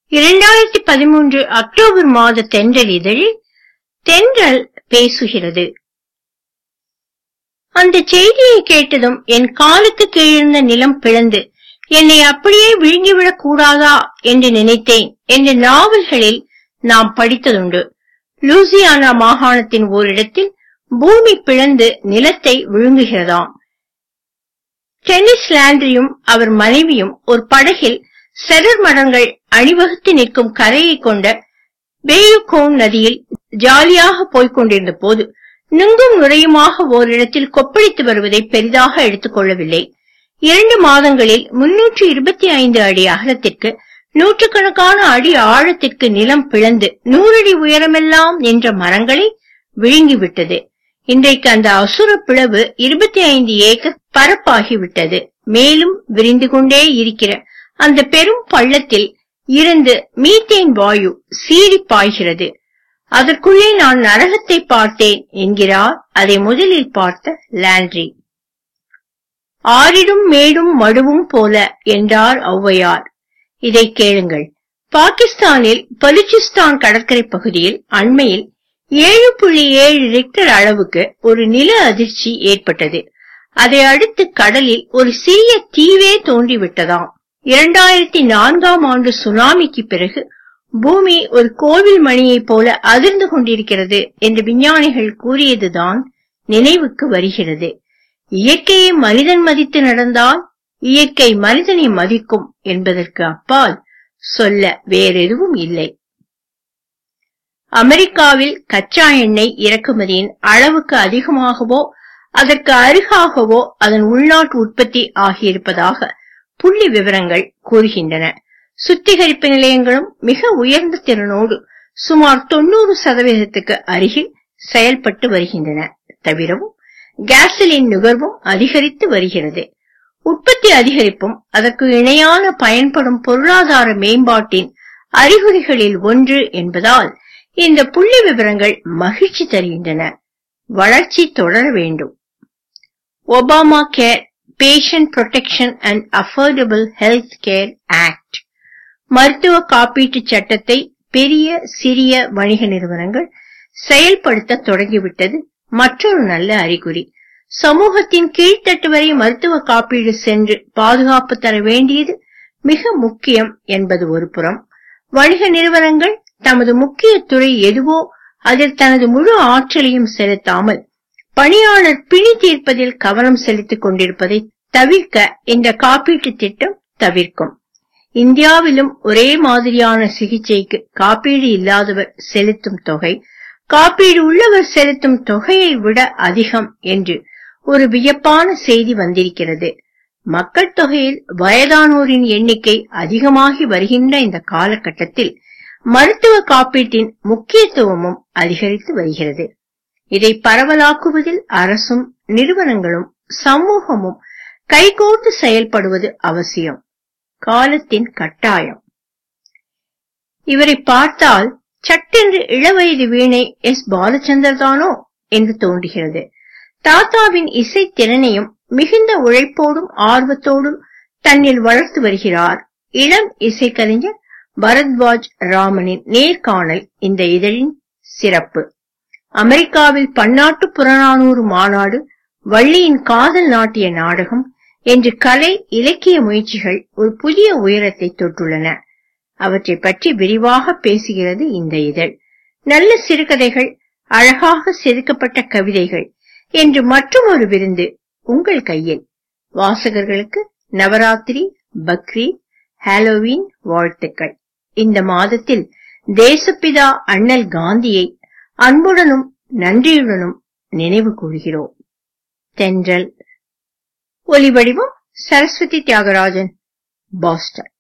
இரண்டாயிரத்தி பதிமூன்று அக்டோபர் மாத தென்றல் இதழில் தென்றல் பேசுகிறது அந்த செய்தியை கேட்டதும் என் காலுக்கு கீழிருந்த நிலம் பிளந்து என்னை அப்படியே விழுங்கிவிடக் கூடாதா என்று நினைத்தேன் என்று நாவல்களில் நாம் படித்ததுண்டு லூசியானா மாகாணத்தின் ஓரிடத்தில் பூமி பிளந்து நிலத்தை விழுங்குகிறதாம் டென்னிஸ் லாண்ட்ரியும் அவர் மனைவியும் ஒரு படகில் செடர் மரங்கள் அணிவகுத்து நிற்கும் கரையை கொண்ட பேயுகோங் நதியில் ஜாலியாக போய்க் கொண்டிருந்த போது நுங்கும் நுரையுமாக ஓரிடத்தில் கொப்பளித்து வருவதை பெரிதாக எடுத்துக் கொள்ளவில்லை இரண்டு மாதங்களில் முன்னூற்று இருபத்தி ஐந்து அடி அகலத்திற்கு நூற்றுக்கணக்கான அடி ஆழத்திற்கு நிலம் பிளந்து நூறடி உயரமெல்லாம் நின்ற மரங்களை விழுங்கிவிட்டது இன்றைக்கு அந்த அசுர பிளவு இருபத்தி ஐந்து ஏக்கர் பரப்பாகிவிட்டது மேலும் விரிந்து கொண்டே இருக்கிற அந்த பெரும் பள்ளத்தில் இருந்து மீத்தேன் வாயு சீறி பாய்கிறது அதற்குள்ளே நான் நரகத்தை பார்த்தேன் என்கிறார் அதை முதலில் பார்த்த லாண்ட்ரி ஆறிடும் மேடும் மடுவும் போல என்றார் ஔவையார் இதை கேளுங்கள் பாகிஸ்தானில் பலுச்சிஸ்தான் கடற்கரை பகுதியில் அண்மையில் ஏழு புள்ளி ஏழு ரிக்டர் அளவுக்கு ஒரு நில அதிர்ச்சி ஏற்பட்டது அதை அடுத்து கடலில் ஒரு சிறிய தீவே தோன்றிவிட்டதாம் இரண்டாயிரத்தி நான்காம் ஆண்டு சுனாமிக்கு பிறகு பூமி ஒரு கோவில் மணியைப் போல அதிர்ந்து கொண்டிருக்கிறது என்று விஞ்ஞானிகள் கூறியதுதான் நினைவுக்கு வருகிறது இயற்கையை மனிதன் மதித்து நடந்தால் இயற்கை மனிதனை மதிக்கும் என்பதற்கு அப்பால் சொல்ல வேறெதுவும் இல்லை அமெரிக்காவில் கச்சா எண்ணெய் இறக்குமதியின் அளவுக்கு அதிகமாகவோ அதற்கு அருகாகவோ அதன் உள்நாட்டு உற்பத்தி ஆகியிருப்பதாக புள்ளி விவரங்கள் கூறுகின்றன சுத்திகரிப்பு நிலையங்களும் மிக உயர்ந்த திறனோடு சுமார் தொண்ணூறு சதவீதத்துக்கு அருகில் செயல்பட்டு வருகின்றன தவிரவும் கேசலின் நுகர்வும் அதிகரித்து வருகிறது உற்பத்தி அதிகரிப்பும் அதற்கு இணையான பயன்படும் பொருளாதார மேம்பாட்டின் அறிகுறிகளில் ஒன்று என்பதால் இந்த புள்ளி விவரங்கள் மகிழ்ச்சி தருகின்றன வளர்ச்சி தொடர வேண்டும் Obama care patient protection and affordable health care act மருத்துவ காப்பீட்டு சட்டத்தை பெரிய சிறிய வணிக நிறுவனங்கள் செயல்படுத்த தொடங்கிவிட்டது மற்றொரு நல்ல அறிகுறி சமூகத்தின் கீழ்த்தட்டு வரை மருத்துவ காப்பீடு சென்று பாதுகாப்பு தர வேண்டியது மிக முக்கியம் என்பது ஒரு புறம் வணிக நிறுவனங்கள் தமது முக்கிய துறை எதுவோ அதில் தனது முழு ஆற்றலையும் செலுத்தாமல் பணியாளர் பிணி தீர்ப்பதில் கவனம் செலுத்திக் கொண்டிருப்பதை தவிர்க்க இந்த காப்பீட்டு திட்டம் தவிர்க்கும் இந்தியாவிலும் ஒரே மாதிரியான சிகிச்சைக்கு காப்பீடு இல்லாதவர் செலுத்தும் தொகை காப்பீடு உள்ளவர் செலுத்தும் தொகையை விட அதிகம் என்று ஒரு வியப்பான செய்தி வந்திருக்கிறது மக்கள் தொகையில் வயதானோரின் எண்ணிக்கை அதிகமாகி வருகின்ற இந்த காலகட்டத்தில் மருத்துவ காப்பீட்டின் முக்கியத்துவமும் அதிகரித்து வருகிறது இதை பரவலாக்குவதில் அரசும் நிறுவனங்களும் சமூகமும் கைகோர்த்து செயல்படுவது அவசியம் காலத்தின் கட்டாயம் இவரை பார்த்தால் சட்டென்று இளவயது வீணை எஸ் பாலச்சந்தர் தானோ என்று தோன்றுகிறது தாத்தாவின் இசை திறனையும் மிகுந்த உழைப்போடும் ஆர்வத்தோடும் தன்னில் வளர்த்து வருகிறார் இளம் இசைக்கலைஞர் பரத்வாஜ் ராமனின் நேர்காணல் இந்த இதழின் சிறப்பு அமெரிக்காவில் பன்னாட்டு புறநானூறு மாநாடு வள்ளியின் காதல் நாட்டிய நாடகம் என்று கலை இலக்கிய முயற்சிகள் ஒரு புதிய உயரத்தை தொட்டுள்ளன அவற்றை பற்றி விரிவாக பேசுகிறது இந்த இதழ் நல்ல சிறுகதைகள் அழகாக செதுக்கப்பட்ட கவிதைகள் என்று மற்றும் ஒரு விருந்து உங்கள் கையில் வாசகர்களுக்கு நவராத்திரி பக்ரீத் ஹாலோவீன் வாழ்த்துக்கள் இந்த மாதத்தில் தேசப்பிதா அண்ணல் காந்தியை அன்புடனும் நன்றியுடனும் நினைவு கூறுகிறோம் தென்றல் ஒலிவடிவம் சரஸ்வதி தியாகராஜன் பாஸ்டன்